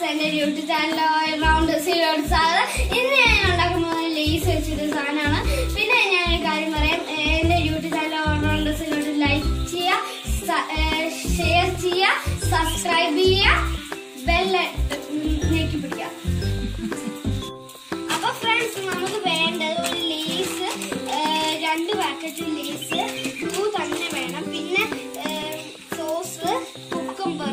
എന്റെ YouTube channel Round Zerod sir ഇന്ന് ഞാൻ ഉണ്ടാക്കുന്നത് ലേസ് വെച്ചിട്ട് സാധനമാണ് പിന്നെ ഞാൻ ഒരു കാര്യം പറയാം ഏ, എന്റെ YouTube channel Round Zerod like ചെയ്യുക ഷെയർ ചെയ്യുക സബ്സ്ക്രൈബ് ചെയ്യുക ബെൽ ഞെക്കി പിടിക്കുക അപ്പൊ ഫ്രണ്ട്സ് നമുക്ക് വേണ്ടത് ഒരു ലേസ് രണ്ട് പാക്കറ്റ് ലേസ് ബ്ലൂ തന്നെ വേണം പിന്നെ സോസ് കുക്കുംബർ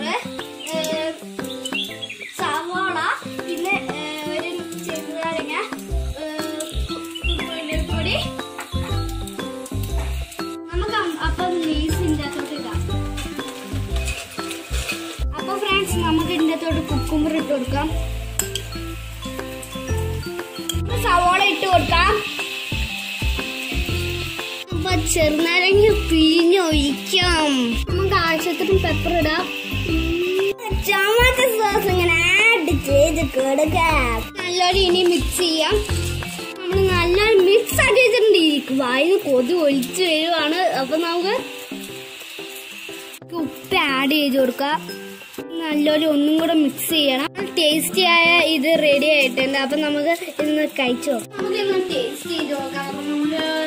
സവാള പിന്നെ ഏ, ഒരു ചെറുനാരങ്ങ പൊടി നമുക്ക് അം- അപ്പം ലേസിൻ്റെ അകത്തോട്ട് ഇടാം അപ്പൊ ഫ്രണ്ട്സ് നമുക്ക് ഇതിൻ്റെ അകത്തോട്ട് കുക്കുംബർ ഇട്ട് കൊടുക്കാം സവാള ഇട്ട് കൊടുക്കാം അപ്പൊ ചെറുനാരങ്ങ പിഴിഞ്ഞൊഴിക്കാം നമുക്ക് ആവശ്യത്തിന് പെപ്പർ ഇടാം ടൊമാറ്റോ സോസ് ഇങ്ങനെ ആഡ് ചെയ്ത് കൊടുക്കാം നല്ലോണം ഇനി മിക്സ് ചെയ്യാം നമ്മൾ നല്ലോണം മിക്സ് ആക്കി വെച്ചിട്ടുണ്ട് വായിന്ന് കൊതി ഒലിച്ചു വരുവാണ് അപ്പൊ നമുക്ക് ഉപ്പ് ആഡ് ചെയ്ത് കൊടുക്കാം നല്ലൊരു ഒന്നും കൂടെ മിക്സ് ചെയ്യണം ടേസ്റ്റി ആയ ഇത് റെഡി ആയിട്ടുണ്ട് അപ്പൊ നമുക്ക് ഇന്ന് കഴിച്ചു നോക്കാം നമുക്ക് ഇന്ന് ടേസ്റ്റ് ചെയ്ത് നോക്കാം അപ്പൊ നമ്മള്